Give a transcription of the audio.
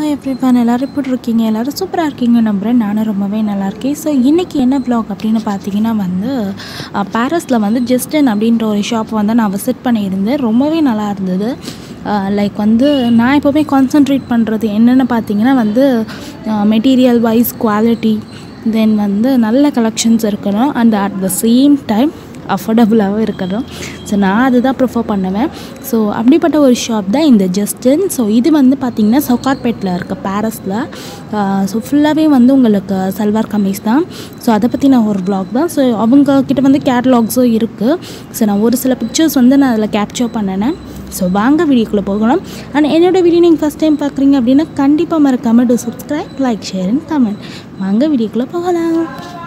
hi everyone எல்லோரும் எப்படி இருக்கீங்க எல்லோரும் சூப்பராக இருக்கீங்க நம்புகிறேன் நானும் ரொம்பவே நல்லா இருக்கேன் ஸோ இன்றைக்கி என்ன ப்ளாக் அப்படின்னு பார்த்தீங்கன்னா வந்து பாரிஸில் வந்து ஜஸ்டன் அப்படின்ற ஒரு ஷாப் வந்து நான் விசிட் பண்ணியிருந்தேன் ரொம்பவே நல்லா இருந்தது லைக் வந்து நான் எப்போவுமே கான்சென்ட்ரேட் பண்ணுறது என்னென்னு பார்த்தீங்கன்னா வந்து மெட்டீரியல் வைஸ் குவாலிட்டி தென் வந்து நல்ல கலெக்ஷன்ஸ் இருக்கணும் and at the same time அஃபோர்டபுளாகவும் இருக்கணும் ஸோ நான் அதுதான் ப்ரிஃபர் பண்ணுவேன் ஸோ அப்படிப்பட்ட ஒரு ஷாப் தான் இந்த ஜஸ்டின் ஸோ இது வந்து பார்த்திங்கன்னா சவுகார்பேட்டில் இருக்க பாரிஸில் ஸோ ஃபுல்லாகவே வந்து உங்களுக்கு சல்வார் கமீஸ் தான் ஸோ அதை பற்றி நான் ஒரு ப்ளாக் தான் ஸோ அவங்க கிட்ட வந்து கேட்லாக்ஸும் இருக்குது ஸோ நான் ஒரு சில பிக்சர்ஸ் வந்து நான் அதில் கேப்சர் பண்ணினேன் ஸோ வாங்க வீடியோக்குள்ளே போகலாம் அண்ட் என்னோடய வீடியோ நீங்கள் ஃபஸ்ட் டைம் பார்க்குறீங்க அப்படின்னா கண்டிப்பாக மறக்காமல் to subscribe like share and comment வாங்க வீடியோக்குள்ளே போகலாம்